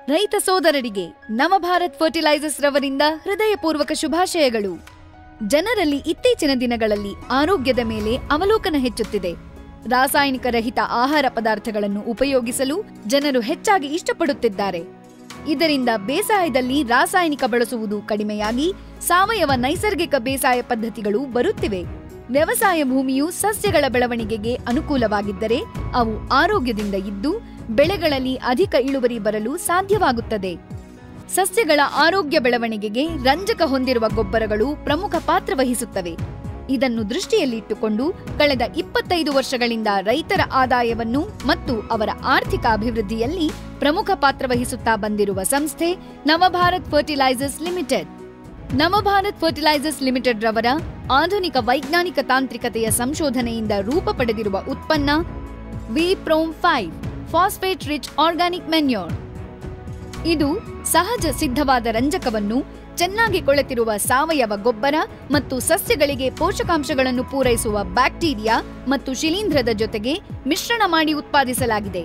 ರೈತ ಸೋದರರಿಗೆ ನವಭಾರತ್ ಫರ್ಟಿಲೈಸರ್ಸ್ ರವರಿಂದ ಹೃದಯಪೂರ್ವಕ ಶುಭಾಶಯಗಳು ಜನರಲ್ಲಿ ಇತ್ತೀಚಿನ ದಿನಗಳಲ್ಲಿ ಆರೋಗ್ಯದ ಮೇಲೆ ಅವಲೋಕನ ಹೆಚ್ಚುತ್ತಿದೆ ರಾಸಾಯನಿಕ ರಹಿತ ಆಹಾರ ಪದಾರ್ಥಗಳನ್ನು ಉಪಯೋಗಿಸಲು ಜನರು ಹೆಚ್ಚಾಗಿ ಇಷ್ಟಪಡುತ್ತಿದ್ದಾರೆ ಇದರಿಂದ ಬೇಸಾಯದಲ್ಲಿ ರಾಸಾಯನಿಕ ಬಳಸುವುದು ಕಡಿಮೆಯಾಗಿ ಸಾವಯವ ನೈಸರ್ಗಿಕ ಬೇಸಾಯ ಪದ್ಧತಿಗಳು ಬರುತ್ತಿವೆ ವ್ಯವಸಾಯ ಭೂಮಿಯು ಸಸ್ಯಗಳ ಬೆಳವಣಿಗೆಗೆ ಅನುಕೂಲವಾಗಿದ್ದರೆ ಅವು ಆರೋಗ್ಯದಿಂದ ಇದ್ದು ಬೆಳೆಗಳಲ್ಲಿ ಅಧಿಕ ಇಳುವರಿ ಬರಲು ಸಾಧ್ಯವಾಗುತ್ತದೆ ಸಸ್ಯಗಳ ಆರೋಗ್ಯ ಬೆಳವಣಿಗೆಗೆ ರಂಜಕ ಹೊಂದಿರುವ ಗೊಬ್ಬರಗಳು ಪ್ರಮುಖ ಪಾತ್ರ ವಹಿಸುತ್ತವೆ ಇದನ್ನು ದೃಷ್ಟಿಯಲ್ಲಿಟ್ಟುಕೊಂಡು ಕಳೆದ ಇಪ್ಪತ್ತೈದು ವರ್ಷಗಳಿಂದ ರೈತರ ಆದಾಯವನ್ನು ಮತ್ತು ಅವರ ಆರ್ಥಿಕ ಅಭಿವೃದ್ಧಿಯಲ್ಲಿ ಪ್ರಮುಖ ಪಾತ್ರ ವಹಿಸುತ್ತಾ ಬಂದಿರುವ ಸಂಸ್ಥೆ Navabharat fertilizers limited Navabharat fertilizers limited ರವರ ಆಧುನಿಕ ವೈಜ್ಞಾನಿಕ ತಾಂತ್ರಿಕತೆಯ ಸಂಶೋಧನೆಯಿಂದ ರೂಪ ಪಡೆದಿರುವ ಉತ್ಪನ್ನ V prom five phosphate rich organic manure ಇದು ಸಹಜ ಸಿದ್ಧವಾದ ರಂಜಕವನ್ನು ಚೆನ್ನಾಗಿ ಕೊಳೆತಿರುವ ಸಾವಯವ ಗೊಬ್ಬರ ಮತ್ತು ಸಸ್ಯಗಳಿಗೆ ಪೋಷಕಾಂಶಗಳನ್ನು ಪೂರೈಸುವ ಬ್ಯಾಕ್ಟೀರಿಯಾ ಮತ್ತು ಶಿಲೀಂಧ್ರದ ಜೊತೆಗೆ ಮಿಶ್ರಣ ಮಾಡಿ ಉತ್ಪಾದಿಸಲಾಗಿದೆ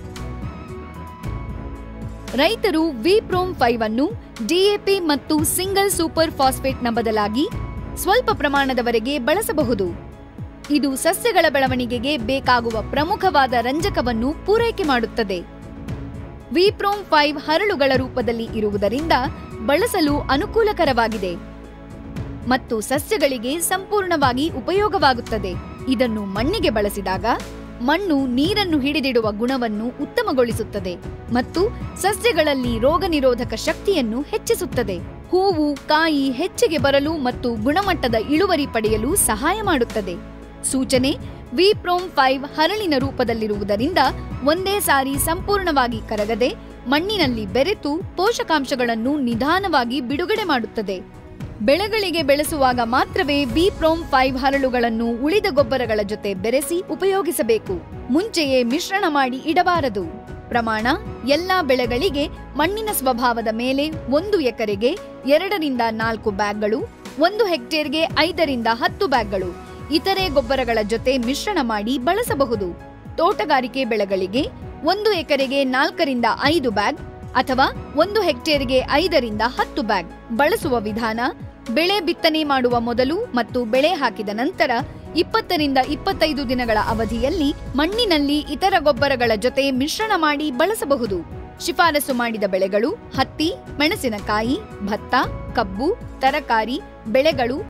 ರೈತರು ವಿ ಪ್ರೋಮ್ ಫೈವ್ ಅನ್ನು ಡಿಎಪಿ ಮತ್ತು ಸಿಂಗಲ್ ಸೂಪರ್ ಫಾಸ್ಫೇಟ್ನ ಬದಲಾಗಿ ಸ್ವಲ್ಪ ಪ್ರಮಾಣದವರೆಗೆ ಬಳಸಬಹುದು ಇದು ಸಸ್ಯಗಳ ಬೆಳವಣಿಗೆಗೆ ಬೇಕಾಗುವ ಪ್ರಮುಖವಾದ ರಂಜಕವನ್ನು ಪೂರೈಕೆ ಮಾಡುತ್ತದೆ ವಿಪ್ರೋಮ್ ಫೈವ್ ಹರಳುಗಳ ರೂಪದಲ್ಲಿ ಇರುವುದರಿಂದ ಬಳಸಲು ಅನುಕೂಲಕರವಾಗಿದೆ ಮತ್ತು ಸಸ್ಯಗಳಿಗೆ ಸಂಪೂರ್ಣವಾಗಿ ಉಪಯೋಗವಾಗುತ್ತದೆ ಇದನ್ನು ಮಣ್ಣಿಗೆ ಬಳಸಿದಾಗ ಮಣ್ಣು ನೀರನ್ನು ಹಿಡಿದಿಡುವ ಗುಣವನ್ನು ಉತ್ತಮಗೊಳಿಸುತ್ತದೆ ಮತ್ತು ಸಸ್ಯಗಳಲ್ಲಿ ರೋಗನಿರೋಧಕ ಶಕ್ತಿಯನ್ನು ಹೆಚ್ಚಿಸುತ್ತದೆ ಹೂವು ಕಾಯಿ ಹೆಚ್ಚಿಗೆ ಬರಲು ಮತ್ತು ಗುಣಮಟ್ಟದ ಇಳುವರಿ ಪಡೆಯಲು ಸಹಾಯ ಮಾಡುತ್ತದೆ ಸೂಚನೆ ವಿ ಪ್ರೋಮ್ ಫೈವ್ ಹರಳಿನ ರೂಪದಲ್ಲಿರುವುದರಿಂದ ಒಂದೇ ಸಾರಿ ಸಂಪೂರ್ಣವಾಗಿ ಕರಗದೆ ಮಣ್ಣಿನಲ್ಲಿ ಬೆರೆತು ಪೋಷಕಾಂಶಗಳನ್ನು ನಿಧಾನವಾಗಿ ಬಿಡುಗಡೆ ಮಾಡುತ್ತದೆ ಬೆಳೆಗಳಿಗೆ ಬೆಳೆಸುವಾಗ ಮಾತ್ರವೇ ವಿ ಪ್ರೋಮ್ ಫೈವ್ ಹರಳುಗಳನ್ನು ಉಳಿದ ಗೊಬ್ಬರಗಳ ಜೊತೆ ಬೆರೆಸಿ ಉಪಯೋಗಿಸಬೇಕು ಮುಂಚೆಯೇ ಮಿಶ್ರಣ ಮಾಡಿ ಇಡಬಾರದು ಪ್ರಮಾಣ ಎಲ್ಲಾ ಬೆಳೆಗಳಿಗೆ ಮಣ್ಣಿನ ಸ್ವಭಾವದ ಮೇಲೆ ಒಂದು ಎಕರೆಗೆ ಎರಡರಿಂದ ನಾಲ್ಕು ಬ್ಯಾಗ್ಗಳು ಒಂದು ಹೆಕ್ಟೇರ್ಗೆ ಐದರಿಂದ ಹತ್ತು ಬ್ಯಾಗ್ಗಳು ಇತರೆ ಗೊಬ್ಬರಗಳ ಜೊತೆ ಮಿಶ್ರಣ ಮಾಡಿ ಬಳಸಬಹುದು ತೋಟಗಾರಿಕೆ ಬೆಳೆಗಳಿಗೆ ಒಂದು ಎಕರೆಗೆ ನಾಲ್ಕರಿಂದ ಐದು ಬ್ಯಾಗ್ ಅಥವಾ ಒಂದು ಹೆಕ್ಟೇರ್ಗೆ ಐದರಿಂದ ಹತ್ತು ಬ್ಯಾಗ್ ಬಳಸುವ ವಿಧಾನ ಬೆಳೆ ಬಿತ್ತನೆ ಮಾಡುವ ಮೊದಲು ಮತ್ತು ಬೆಳೆ ಹಾಕಿದ ನಂತರ ಇಪ್ಪತ್ತರಿಂದ ಇಪ್ಪತ್ತೈದು ದಿನಗಳ ಅವಧಿಯಲ್ಲಿ ಮಣ್ಣಿನಲ್ಲಿ ಇತರ ಗೊಬ್ಬರಗಳ ಜೊತೆ ಮಿಶ್ರಣ ಮಾಡಿ ಬಳಸಬಹುದು ಶಿಫಾರಸು ಮಾಡಿದ ಬೆಳೆಗಳು ಹತ್ತಿ ಮೆಣಸಿನಕಾಯಿ ಭತ್ತ ಕಬ್ಬು ತರಕಾರಿ ಬೆಳೆಗಳು